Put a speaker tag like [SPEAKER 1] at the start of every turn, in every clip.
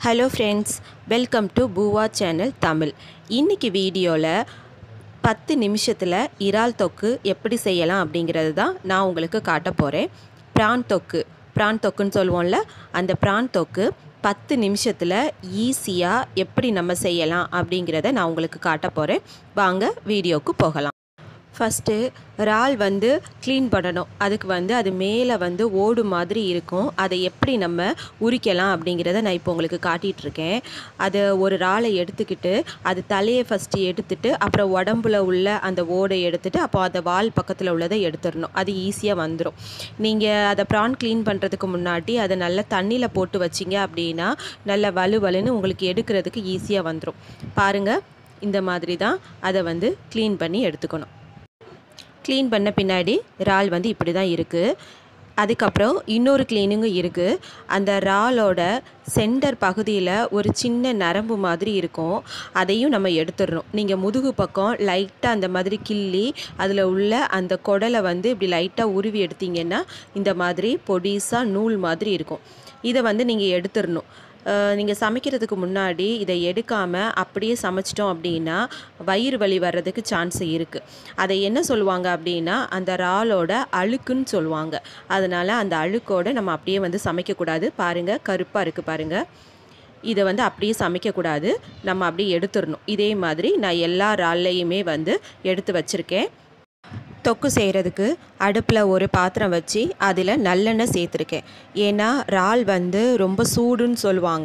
[SPEAKER 1] hello friends welcome to Poova channel Tamil இன்னைக்கு வீடியோவில் பத்து நிமிஷத்தில் இறால் தொக்கு எப்படி செய்யலாம் அப்படிங்கிறது தான் நான் உங்களுக்கு காட்ட போகிறேன் ப்ரான் தொக்கு ப்ரான் தொக்குன்னு சொல்லுவோம்ல அந்த ப்ரான் தொக்கு பத்து நிமிஷத்தில் ஈஸியாக எப்படி நம்ம செய்யலாம் அப்படிங்கிறத நான் உங்களுக்கு காட்ட போகிறேன் வாங்க வீடியோவுக்கு போகலாம் ஃபஸ்ட்டு இறால் வந்து க்ளீன் பண்ணணும் அதுக்கு வந்து அது மேலே வந்து ஓடு மாதிரி இருக்கும் அதை எப்படி நம்ம உரிக்கலாம் அப்படிங்கிறத நான் இப்போ உங்களுக்கு காட்டிகிட்ருக்கேன் அதை ஒரு இறாலை எடுத்துக்கிட்டு அது தலையை ஃபஸ்ட்டு எடுத்துட்டு அப்புறம் உடம்புல உள்ள அந்த ஓடை எடுத்துட்டு அப்போ அந்த வால் பக்கத்தில் உள்ளதை எடுத்துடணும் அது ஈஸியாக வந்துடும் நீங்கள் அதை ப்ரான் க்ளீன் பண்ணுறதுக்கு முன்னாடி அதை நல்லா தண்ணியில் போட்டு வச்சிங்க அப்படின்னா நல்ல வலுவலுன்னு உங்களுக்கு எடுக்கிறதுக்கு ஈஸியாக வந்துடும் பாருங்கள் இந்த மாதிரி தான் அதை வந்து க்ளீன் பண்ணி எடுத்துக்கணும் க்ளீன் பண்ண பின்னாடி இறால் வந்து இப்படி தான் இருக்குது அதுக்கப்புறம் இன்னொரு க்ளீனிங்கும் இருக்குது அந்த இறாலோட சென்டர் பகுதியில் ஒரு சின்ன நரம்பு மாதிரி இருக்கும் அதையும் நம்ம எடுத்துடணும் நீங்கள் முதுகு பக்கம் லைட்டாக அந்த மாதிரி கிள்ளி அதில் உள்ள அந்த குடலை வந்து இப்படி லைட்டாக உருவி எடுத்தீங்கன்னா இந்த மாதிரி பொடிசாக நூல் மாதிரி இருக்கும் இதை வந்து நீங்கள் எடுத்துடணும் நீங்கள் சமைக்கிறதுக்கு முன்னாடி இதை எடுக்காமல் அப்படியே சமைச்சிட்டோம் அப்படின்னா வயிறு வலி வர்றதுக்கு சான்ஸ் இருக்குது அதை என்ன சொல்லுவாங்க அப்படின்னா அந்த இறாலோட அழுக்குன்னு சொல்லுவாங்க அதனால் அந்த அழுக்கோடு நம்ம அப்படியே வந்து சமைக்கக்கூடாது பாருங்கள் கருப்பாக இருக்குது பாருங்கள் இதை வந்து அப்படியே சமைக்கக்கூடாது நம்ம அப்படியே எடுத்துடணும் இதே மாதிரி நான் எல்லா இறால்லையுமே வந்து எடுத்து வச்சுருக்கேன் தொக்கு செய்கிறதுக்கு அடுப்பில் ஒரு பாத்திரம் வச்சு அதில் நல்லெண்ணெய் சேர்த்துருக்கேன் ஏன்னா இறால் வந்து ரொம்ப சூடுன்னு சொல்லுவாங்க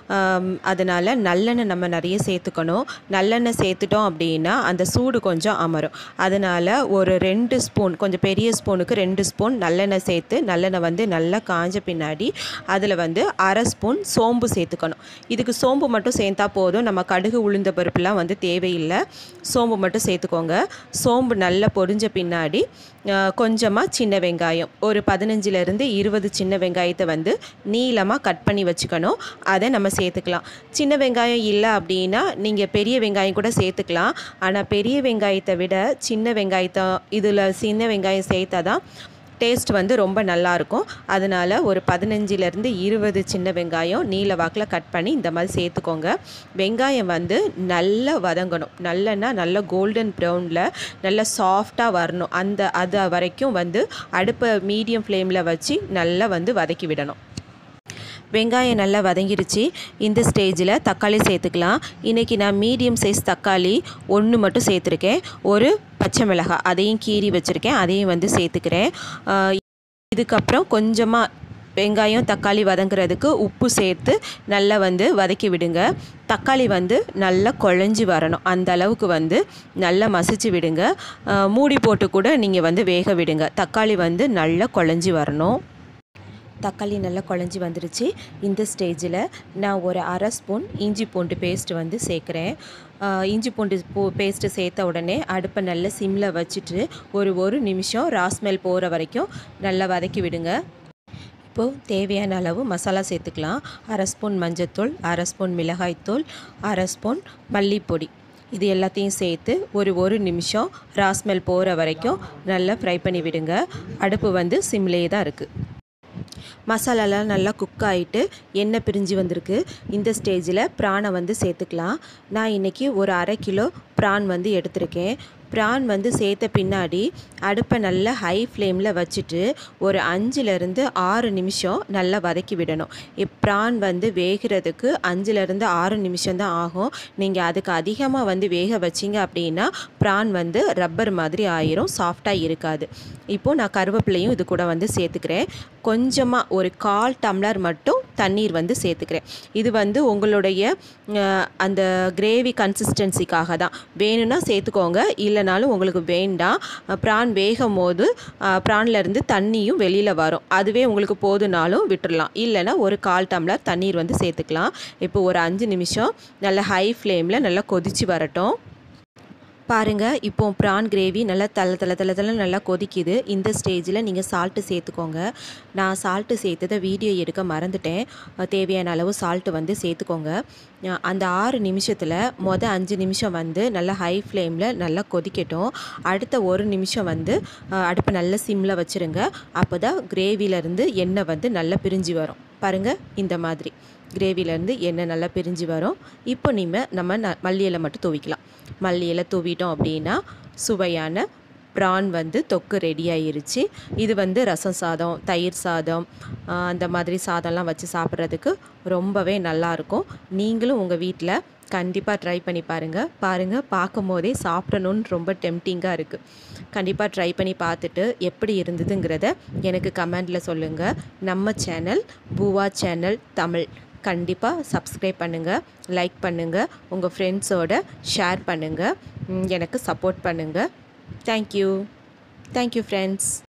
[SPEAKER 1] அதனால் நல்லெண்ணெய் நம்ம நிறைய சேர்த்துக்கணும் நல்லெண்ணெய் சேர்த்துட்டோம் அப்படின்னா அந்த சூடு கொஞ்சம் அமரும் அதனால் ஒரு ரெண்டு ஸ்பூன் கொஞ்சம் பெரிய ஸ்பூனுக்கு ரெண்டு ஸ்பூன் நல்லெண்ணெய் சேர்த்து நல்லெண்ணெய் வந்து நல்லா காஞ்ச பின்னாடி அதில் வந்து அரை ஸ்பூன் சோம்பு சேர்த்துக்கணும் இதுக்கு சோம்பு மட்டும் சேர்த்தா போதும் நம்ம கடுகு உளுந்த பருப்புலாம் வந்து தேவையில்லை சோம்பு மட்டும் சேர்த்துக்கோங்க சோம்பு நல்லா பொரிஞ்ச பின்னாடி கொஞ்சமாக சின்ன வெங்காயம் ஒரு பதினஞ்சுலேருந்து இருபது சின்ன வெங்காயத்தை வந்து நீளமாக கட் பண்ணி வச்சுக்கணும் அதை நம்ம சேர்த்துக்கலாம் சின்ன வெங்காயம் இல்லை அப்படின்னா நீங்கள் பெரிய வெங்காயம் கூட சேர்த்துக்கலாம் ஆனால் பெரிய வெங்காயத்தை விட சின்ன வெங்காயத்தை இதில் சின்ன வெங்காயம் சேர்த்தா தான் டேஸ்ட் வந்து ரொம்ப நல்லாயிருக்கும் அதனால் ஒரு பதினஞ்சிலேருந்து இருபது சின்ன வெங்காயம் நீல வாக்கில் கட் பண்ணி இந்த மாதிரி சேர்த்துக்கோங்க வெங்காயம் வந்து நல்லா வதங்கணும் நல்லன்னா நல்ல கோல்டன் ப்ரௌனில் நல்லா சாஃப்டாக வரணும் அந்த அது வரைக்கும் வந்து அடுப்பை மீடியம் ஃப்ளேமில் வச்சு நல்லா வந்து வதக்கி விடணும் வெங்காயம் நல்லா வதங்கிருச்சு இந்த ஸ்டேஜில் தக்காளி சேர்த்துக்கலாம் இன்றைக்கி நான் மீடியம் சைஸ் தக்காளி ஒன்று மட்டும் சேர்த்துருக்கேன் ஒரு பச்சை மிளகாய் அதையும் கீறி வச்சுருக்கேன் அதையும் வந்து சேர்த்துக்கிறேன் இதுக்கப்புறம் கொஞ்சமாக வெங்காயம் தக்காளி வதங்குறதுக்கு உப்பு சேர்த்து நல்லா வந்து வதக்கி விடுங்க தக்காளி வந்து நல்லா குழஞ்சி வரணும் அந்த அளவுக்கு வந்து நல்லா மசிச்சு விடுங்க மூடி போட்டு கூட நீங்கள் வந்து வேக விடுங்க தக்காளி வந்து நல்லா குழஞ்சி வரணும் தக்காளி நல்லா குழஞ்சி வந்துருச்சு இந்த ஸ்டேஜில் நான் ஒரு அரை ஸ்பூன் இஞ்சி பூண்டு பேஸ்ட் வந்து சேர்க்குறேன் இஞ்சி பூண்டு பூ பேஸ்ட்டு சேர்த்த உடனே அடுப்பை நல்லா சிம்மில் வச்சுட்டு ஒரு ஒரு நிமிஷம் ராஸ்மெல் போகிற வரைக்கும் நல்லா வதக்கி விடுங்க இப்போது தேவையான அளவு மசாலா சேர்த்துக்கலாம் அரை ஸ்பூன் மஞ்சத்தூள் அரை ஸ்பூன் மிளகாய்த்தூள் அரை ஸ்பூன் மல்லிப்பொடி இது எல்லாத்தையும் சேர்த்து ஒரு ஒரு நிமிஷம் ராஸ்மெல் போகிற வரைக்கும் நல்லா ஃப்ரை பண்ணி விடுங்க அடுப்பு வந்து சிம்லேயே தான் இருக்குது மசாலாலாம் நல்லா குக் ஆகிட்டு எண்ணெய் பிரிஞ்சு வந்திருக்கு இந்த ஸ்டேஜில் ப்ரானை வந்து சேர்த்துக்கலாம் நான் இன்றைக்கி ஒரு அரை கிலோ ப்ரான் வந்து எடுத்திருக்கேன் ப்ரான் வந்து சேர்த்த பின்னாடி அடுப்பை நல்லா ஹை ஃப்ளேமில் வச்சுட்டு ஒரு அஞ்சுலேருந்து ஆறு நிமிஷம் நல்லா வதக்கி விடணும் ப்ரான் வந்து வேகிறதுக்கு அஞ்சுலேருந்து ஆறு நிமிஷம் தான் ஆகும் நீங்கள் அதுக்கு அதிகமாக வந்து வேக வச்சிங்க அப்படின்னா ப்ரான் வந்து ரப்பர் மாதிரி ஆயிரும் சாஃப்டாக இருக்காது இப்போது நான் கருவேப்பிலையும் இது கூட வந்து சேர்த்துக்கிறேன் கொஞ்சமாக ஒரு கால் டம்ளர் மட்டும் தண்ணீர் வந்து சேர்த்துக்கிறேன் இது வந்து உங்களுடைய அந்த கிரேவி கன்சிஸ்டன்சிக்காக தான் வேணும்னா சேர்த்துக்கோங்க இல்லைனாலும் உங்களுக்கு வேண்டாம் ப்ரான் வேகும் போது ப்ரான்லேருந்து தண்ணியும் வெளியில் வரும் அதுவே உங்களுக்கு போதுனாலும் விட்டுடலாம் இல்லைனா ஒரு கால் டம்ளர் தண்ணீர் வந்து சேர்த்துக்கலாம் இப்போ ஒரு அஞ்சு நிமிஷம் நல்லா ஹை ஃப்ளேமில் நல்லா கொதித்து வரட்டும் பாருங்கள் இப்போ ப்ரான் கிரேவி நல்லா தலை தலை தலை தலை நல்லா கொதிக்குது இந்த ஸ்டேஜில் நீங்கள் சால்ட்டு சேர்த்துக்கோங்க நான் சால்ட்டு சேர்த்ததை வீடியோ எடுக்க மறந்துட்டேன் தேவையான அளவு சால்ட்டு வந்து சேர்த்துக்கோங்க அந்த ஆறு நிமிஷத்தில் மொதல் அஞ்சு நிமிஷம் வந்து நல்லா ஹை ஃப்ளேமில் நல்லா கொதிக்கட்டும் அடுத்த ஒரு நிமிஷம் வந்து அடுப்பை நல்லா சிம்மில் வச்சுருங்க அப்போ தான் கிரேவிலேருந்து எண்ணெய் வந்து நல்லா பிரிஞ்சு வரும் பாருங்கள் இந்த மாதிரி கிரேவிலேருந்து எண்ணெய் நல்லா பிரிஞ்சு வரும் இப்போ நீங்கள் நம்ம ந மல்லி இலை மட்டும் தூவிக்கலாம் மல்லி இலை தூவிட்டோம் அப்படின்னா சுவையான ப்ரான் வந்து தொக்கு ரெடி ஆயிருச்சு இது வந்து ரசம் சாதம் தயிர் சாதம் ஆஹ் அந்த மாதிரி சாதம்லாம் வச்சு சாப்பிட்றதுக்கு ரொம்பவே நல்லாயிருக்கும் நீங்களும் உங்கள் வீட்டில் கண்டிப்பாக ட்ரை பண்ணி பாருங்கள் பாருங்கள் பார்க்கும் போதே சாப்பிடணுன்னு ரொம்ப டெம்டிங்காக இருக்குது கண்டிப்பாக ட்ரை பண்ணி பார்த்துட்டு எப்படி இருந்ததுங்கிறத எனக்கு கமெண்டில் சொல்லுங்கள் நம்ம சேனல் பூவா சேனல் தமிழ் கண்டிப்பாக சப்ஸ்கிரைப் பண்ணுங்கள் லைக் பண்ணுங்கள் உங்கள் ஃப்ரெண்ட்ஸோட ஷேர் பண்ணுங்கள் எனக்கு சப்போர்ட் பண்ணுங்கள் தேங்க்யூ தேங்க்யூ ஃப்ரெண்ட்ஸ்